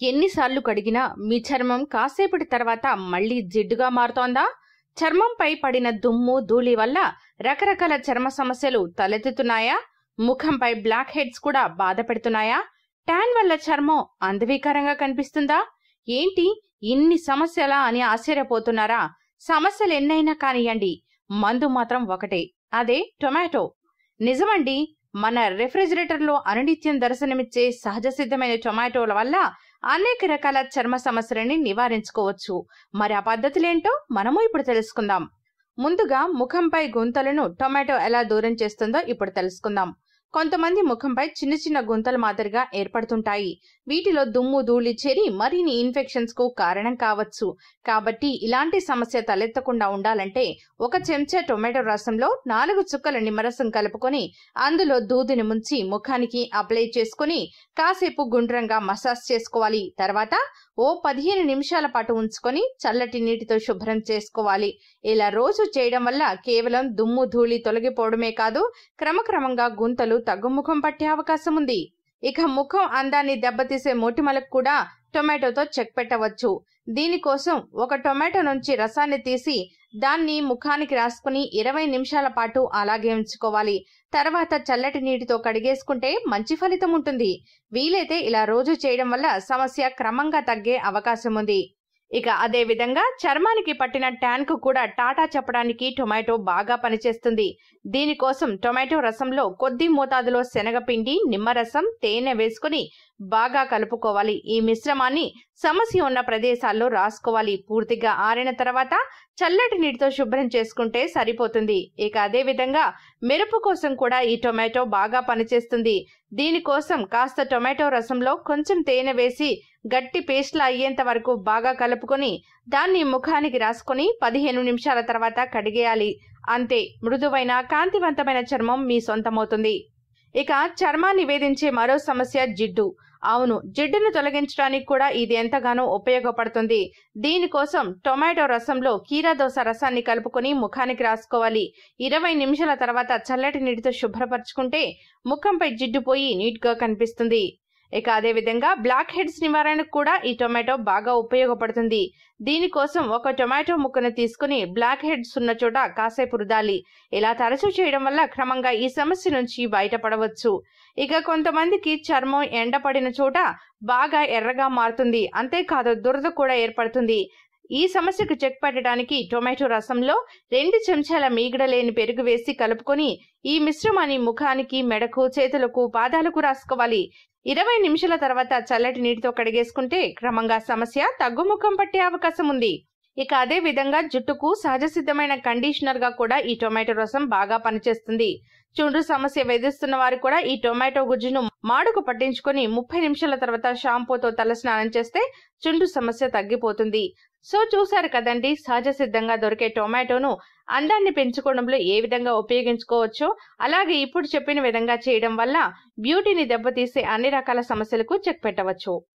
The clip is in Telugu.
ఎన్నిసార్లు కడిగినా మీ చర్మం కాసేపటి తర్వాత మళ్ళీ జిడ్డుగా మారుతోందా చర్మంపై పడిన దుమ్ము ధూళి వల్ల రకరకాల చర్మ సమస్యలు తలెత్తుతున్నాయా ముఖంపై బ్లాక్ హెడ్స్ కూడా బాధ పెడుతున్నాయా ట్యాన్ వల్ల చర్మం అందవీకరంగా కనిపిస్తుందా ఏంటి ఇన్ని సమస్యలా అని ఆశ్చర్యపోతున్నారా సమస్యలు ఎన్నైనా కానియండి మందు మాత్రం ఒకటే అదే టొమాటో నిజమండి మన రెఫ్రిజిరేటర్ లో అనునిత్యం దర్శనమిచ్చే సహజ సిద్ధమైన టొమాటోల వల్ల అనేక రకాల చర్మ సమస్యలని నివారించుకోవచ్చు మరి ఆ పద్ధతులేంటో మనము ఇప్పుడు తెలుసుకుందాం ముందుగా ముఖంపై గుంతలను టొమాటో ఎలా దూరం చేస్తుందో ఇప్పుడు తెలుసుకుందాం కొంతమంది ముఖంపై చిన్న చిన్న గుంతలు మాదిరిగా ఏర్పడుతుంటాయి వీటిలో దుమ్ము ధూళి చేరి మరిన్ని ఇన్ఫెక్షన్స్ కు కారణం కావచ్చు కాబట్టి ఇలాంటి సమస్య తలెత్తకుండా ఉండాలంటే ఒక చెంచా టొమాటో రసంలో నాలుగు చుక్కల నిమ్మరసం కలుపుకొని అందులో దూదిని ముంచి ముఖానికి అప్లై చేసుకుని కాసేపు గుండ్రంగా మసాజ్ చేసుకోవాలి తర్వాత ఓ పదిహేను నిమిషాల పాటు ఉంచుకొని చల్లటి నీటితో శుభ్రం చేసుకోవాలి ఇలా రోజు చేయడం వల్ల కేవలం దుమ్ము ధూళి తొలగిపోవడమే కాదు క్రమక్రమంగా గుంతలు తగ్గుముఖం పట్టే అవకాశం ఉంది ఇక ముఖం అందాన్ని దెబ్బతీసే మొటిమలకు కూడా టొమాటోతో చెక్ పెట్టవచ్చు దీనికోసం ఒక టొమాటో నుంచి రసాన్ని తీసి దాన్ని ముఖానికి రాసుకుని ఇరవై నిమిషాల పాటు అలాగే ఉంచుకోవాలి తర్వాత చల్లటి నీటితో కడిగేసుకుంటే మంచి ఫలితం ఉంటుంది వీలైతే ఇలా రోజు చేయడం వల్ల సమస్య క్రమంగా తగ్గే అవకాశం ఉంది ఇక అదే విధంగా చర్మానికి పట్టిన ట్యాన్ కు కూడా టాటా చెప్పడానికి టొమాటో బాగా పనిచేస్తుంది దీనికోసం టొమాటో రసంలో కొద్ది మోతాదులో శనగపిండి నిమ్మరసం తేనె వేసుకుని బాగా కలుపుకోవాలి ఈ మిశ్రమాన్ని సమస్య ఉన్న ప్రదేశాల్లో రాసుకోవాలి పూర్తిగా ఆరిన తర్వాత చల్లటి నీటితో శుభ్రం చేసుకుంటే సరిపోతుంది ఇక అదే విధంగా మెరుపు కోసం కూడా ఈ టొమాటో బాగా పనిచేస్తుంది దీనికోసం కాస్త టొమాటో రసంలో కొంచెం తేనె వేసి గట్టి పేస్ట్లా అయ్యేంత వరకు బాగా కలుపుకొని దాన్ని ముఖానికి రాసుకొని పదిహేను నిమిషాల తర్వాత కడిగేయాలి అంతే మృదువైన కాంతివంతమైన చర్మం మీ సొంతమవుతుంది ఇక చర్మాన్ని వేధించే మరో సమస్య జిడ్డు అవును జిడ్డును తొలగించడానికి కూడా ఇది ఎంతగానో ఉపయోగపడుతుంది దీనికోసం టొమాటో రసంలో కీరాదోస రసాన్ని కలుపుకొని ముఖానికి రాసుకోవాలి ఇరవై నిమిషాల తర్వాత చల్లటి నీటితో శుభ్రపరచుకుంటే ముఖంపై జిడ్డు పోయి నీట్ గా కనిపిస్తుంది ఇక అదే విధంగా బ్లాక్ హెడ్స్ నివారణకు కూడా ఈ టొమాటో బాగా ఉపయోగపడుతుంది దీనికోసం ఒక టొమాటో ముక్కను తీసుకుని బ్లాక్ హెడ్స్ ఉన్న చోట కాసేపు రుదాలి ఇలా తరచూ చేయడం వల్ల క్రమంగా ఈ సమస్య నుంచి బయటపడవచ్చు ఇక కొంతమందికి చర్మం ఎండపడిన చోట బాగా ఎర్రగా మారుతుంది అంతేకాదు దురద కూడా ఏర్పడుతుంది ఈ సమస్యకు చెక్ పెట్టడానికి టొమాటో రసంలో రెండు చెంచాల మీగడ లేని పెరుగు వేసి కలుపుకొని ఈ మిశ్రమాన్ని ముఖానికి మెడకు చేతులకు పాదాలకు రాసుకోవాలి ఇరవై నిమిషాల తర్వాత చల్లటి నీటితో కడిగేసుకుంటే క్రమంగా సమస్య తగ్గుముఖం పట్టే అవకాశం ఉంది ఇక అదే విధంగా జుట్టుకు సహజ సిద్ధమైన కండిషనర్ గా కూడా ఈ టొమాటో రసం బాగా పనిచేస్తుంది చుండ్రు సమస్య వేధిస్తున్న వారు కూడా ఈ టొమాటో గుజ్జును మాడుకు పట్టించుకొని ముప్పై నిమిషాల తర్వాత షాంపూతో తల స్నానం చేస్తే చుండ్రు సమస్య తగ్గిపోతుంది సో చూసారు కదండి సహజ సిద్ధంగా దొరికే టొమాటోను అందాన్ని పెంచుకోవడంలో ఏ విధంగా ఉపయోగించుకోవచ్చో అలాగే ఇప్పుడు చెప్పిన విధంగా చేయడం వల్ల బ్యూటీని దెబ్బతీసే అన్ని రకాల సమస్యలకు చెక్ పెట్టవచ్చు